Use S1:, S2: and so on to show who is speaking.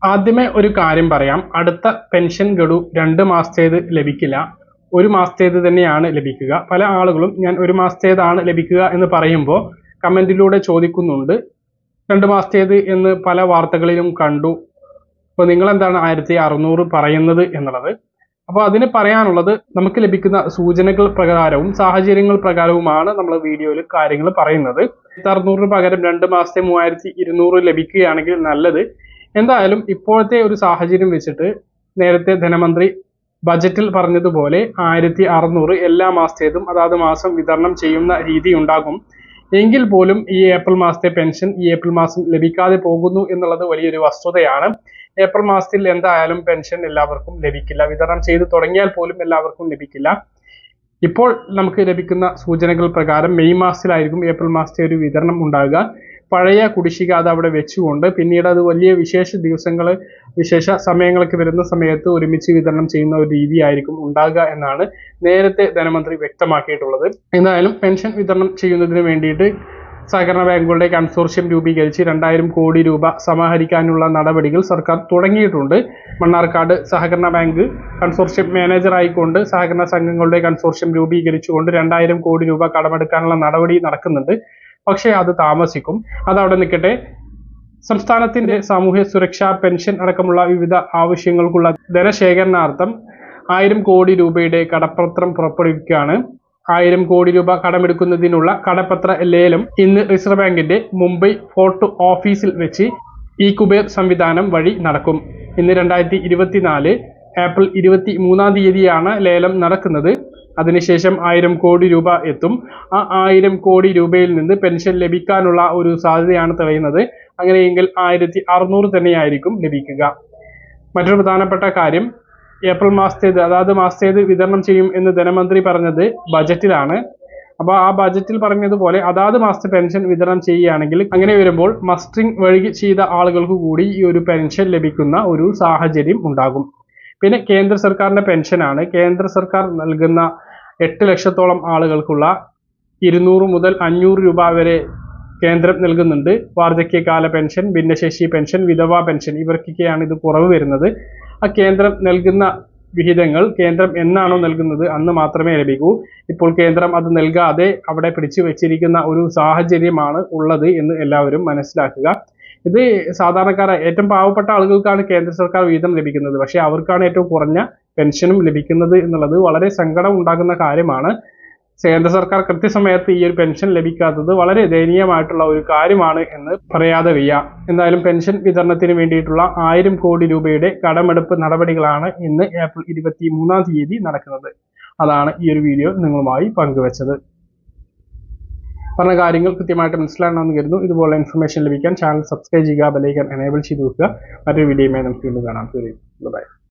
S1: ആദ്യമേ ഒരു കാര്യം പറയാം അടുത്ത പെൻഷൻ ഗഡു രണ്ട് മാസത്തേത് ലഭിക്കില്ല ഒരു മാസത്തേത് തന്നെയാണ് ലഭിക്കുക പല ആളുകളും ഞാൻ ഒരു മാസത്തേതാണ് ലഭിക്കുക എന്ന് പറയുമ്പോൾ കമന്റിലൂടെ ചോദിക്കുന്നുണ്ട് രണ്ട് മാസത്തേത് എന്ന് പല വാർത്തകളിലും കണ്ടു അപ്പോൾ നിങ്ങൾ എന്താണ് ആയിരത്തി അറുന്നൂറ് പറയുന്നത് എന്നുള്ളത് അപ്പോൾ അതിന് പറയാനുള്ളത് നമുക്ക് ലഭിക്കുന്ന സൂചനകൾ പ്രകാരവും സാഹചര്യങ്ങൾ പ്രകാരവുമാണ് നമ്മൾ വീഡിയോയിൽ കാര്യങ്ങൾ പറയുന്നത് അറുന്നൂറിന് പകരം രണ്ട് മാസത്തെ മൂവായിരത്തി ഇരുന്നൂറ് ലഭിക്കുകയാണെങ്കിൽ നല്ലത് എന്തായാലും ഇപ്പോഴത്തെ ഒരു സാഹചര്യം വെച്ചിട്ട് നേരത്തെ ധനമന്ത്രി ബജറ്റിൽ പറഞ്ഞതുപോലെ ആയിരത്തി അറുന്നൂറ് എല്ലാ മാസത്തേതും അതാത് മാസം വിതരണം ചെയ്യുന്ന രീതി ഉണ്ടാകും എങ്കിൽ പോലും ഈ ഏപ്രിൽ മാസത്തെ പെൻഷൻ ഈ ഏപ്രിൽ മാസം ലഭിക്കാതെ പോകുന്നു എന്നുള്ളത് വലിയൊരു വസ്തുതയാണ് ഏപ്രിൽ മാസത്തിൽ എന്തായാലും പെൻഷൻ എല്ലാവർക്കും ലഭിക്കില്ല വിതരണം ചെയ്തു തുടങ്ങിയാൽ പോലും എല്ലാവർക്കും ലഭിക്കില്ല ഇപ്പോൾ നമുക്ക് ലഭിക്കുന്ന സൂചനകൾ പ്രകാരം മെയ് മാസത്തിലായിരിക്കും ഏപ്രിൽ മാസത്തെ ഒരു വിതരണം ഉണ്ടാകുക പഴയ കുടിശ്ശിക അത് അവിടെ വെച്ചുകൊണ്ട് പിന്നീട് അത് വലിയ വിശേഷ ദിവസങ്ങൾ വിശേഷ സമയങ്ങളൊക്കെ വരുന്ന സമയത്ത് ഒരുമിച്ച് വിതരണം ചെയ്യുന്ന ഒരു രീതിയായിരിക്കും ഉണ്ടാകുക എന്നാണ് നേരത്തെ ധനമന്ത്രി വ്യക്തമാക്കിയിട്ടുള്ളത് എന്തായാലും പെൻഷൻ വിതരണം ചെയ്യുന്നതിന് വേണ്ടിയിട്ട് സഹകരണ ബാങ്കുകളുടെ കൺസോർഷ്യം രൂപീകരിച്ച് രണ്ടായിരം കോടി രൂപ സമാഹരിക്കാനുള്ള നടപടികൾ സർക്കാർ തുടങ്ങിയിട്ടുണ്ട് മണ്ണാർക്കാട് സഹകരണ ബാങ്ക് കൺസോർഷ്യം മാനേജർ ആയിക്കൊണ്ട് സഹകരണ സംഘങ്ങളുടെ കൺസോർഷ്യം രൂപീകരിച്ചുകൊണ്ട് രണ്ടായിരം കോടി രൂപ കടമെടുക്കാനുള്ള നടപടി നടക്കുന്നുണ്ട് പക്ഷേ അത് താമസിക്കും അതവിടെ നിൽക്കട്ടെ സംസ്ഥാനത്തിന്റെ സാമൂഹ്യ സുരക്ഷാ പെൻഷൻ അടക്കമുള്ള വിവിധ ആവശ്യങ്ങൾക്കുള്ള ധനശേഖരണാർത്ഥം ആയിരം കോടി രൂപയുടെ കടപ്പത്രം പുറപ്പെടുവിക്കുകയാണ് ആയിരം കോടി രൂപ കടമെടുക്കുന്നതിനുള്ള കടപ്പത്ര ലേലം ഇന്ന് റിസർവ് ബാങ്കിന്റെ മുംബൈ ഫോർട്ട് ഓഫീസിൽ വെച്ച് ഇ കുബേർ സംവിധാനം വഴി നടക്കും ഇന്ന് രണ്ടായിരത്തി ഇരുപത്തിനാല് ഏപ്രിൽ ഇരുപത്തി മൂന്നാം തീയതിയാണ് ലേലം നടക്കുന്നത് അതിനുശേഷം ആയിരം കോടി രൂപ എത്തും ആ ആയിരം കോടി രൂപയിൽ നിന്ന് പെൻഷൻ ലഭിക്കാനുള്ള ഒരു സാധ്യതയാണ് തെളിയുന്നത് അങ്ങനെയെങ്കിൽ ആയിരത്തി അറുന്നൂറ് തന്നെയായിരിക്കും ലഭിക്കുക മറ്റൊരു പ്രധാനപ്പെട്ട കാര്യം ഏപ്രിൽ മാസത്തേത് അതാത് മാസത്തേത് വിതരണം ചെയ്യും എന്ന് ധനമന്ത്രി പറഞ്ഞത് ബജറ്റിലാണ് അപ്പോൾ ആ ബജറ്റിൽ പറഞ്ഞതുപോലെ അതാത് മാസത്തെ പെൻഷൻ വിതരണം ചെയ്യുകയാണെങ്കിൽ അങ്ങനെ വരുമ്പോൾ മസ്റ്ററിംഗ് വഴി ചെയ്ത ആളുകൾക്ക് കൂടി ഈ ഒരു പെൻഷൻ ലഭിക്കുന്ന ഒരു സാഹചര്യം ഉണ്ടാകും പിന്നെ കേന്ദ്ര സർക്കാരിന്റെ പെൻഷനാണ് കേന്ദ്ര സർക്കാർ നൽകുന്ന എട്ട് ലക്ഷത്തോളം ആളുകൾക്കുള്ള ഇരുന്നൂറ് മുതൽ അഞ്ഞൂറ് രൂപ വരെ കേന്ദ്രം നൽകുന്നുണ്ട് വാർദ്ധക്യകാല പെൻഷൻ ഭിന്നശേഷി പെൻഷൻ വിധവാ പെൻഷൻ ഇവർക്കൊക്കെയാണ് ഇത് കുറവ് വരുന്നത് ആ കേന്ദ്രം നൽകുന്ന വിഹിതങ്ങൾ കേന്ദ്രം എന്നാണോ നൽകുന്നത് അന്ന് മാത്രമേ ലഭിക്കൂ ഇപ്പോൾ കേന്ദ്രം അത് നൽകാതെ അവിടെ പിടിച്ചു വെച്ചിരിക്കുന്ന ഒരു സാഹചര്യമാണ് ഉള്ളത് എന്ന് എല്ലാവരും മനസ്സിലാക്കുക ഇത് സാധാരണക്കാരായ ഏറ്റവും പാവപ്പെട്ട ആളുകൾക്കാണ് കേന്ദ്ര സർക്കാർ വീതം ലഭിക്കുന്നത് പക്ഷേ അവർക്കാണ് ഏറ്റവും കുറഞ്ഞ പെൻഷനും ലഭിക്കുന്നത് എന്നുള്ളത് വളരെ സങ്കടം ഉണ്ടാകുന്ന കാര്യമാണ് കേന്ദ്ര സർക്കാർ കൃത്യസമയത്ത് ഈ ഒരു പെൻഷൻ ലഭിക്കാത്തത് വളരെ ദയനീയമായിട്ടുള്ള ഒരു കാര്യമാണ് എന്ന് പറയാതെ വയ്യ എന്തായാലും പെൻഷൻ വിതരണത്തിന് വേണ്ടിയിട്ടുള്ള ആയിരം കോടി രൂപയുടെ കടമെടുപ്പ് നടപടികളാണ് ഇന്ന് ഏപ്രിൽ ഇരുപത്തി മൂന്നാം തീയതി നടക്കുന്നത് അതാണ് ഈ ഒരു വീഡിയോ നിങ്ങളുമായി പങ്കുവച്ചത് പറഞ്ഞ കാര്യങ്ങൾ കൃത്യമായിട്ട് മനസ്സിലാകണമെന്ന് കരുതുന്നു ഇതുപോലെ ഇൻഫർമേഷൻ ലഭിക്കാൻ ചാനൽ സബ്സ്ക്രൈബ് ചെയ്യുക ബെലൈക്കൻ എനേബിൾ ചെയ്ത് വെക്കുക മറ്റൊരു വീഡിയോയുമായി നമുക്ക് വീണ്ടും കാണാം ബൈ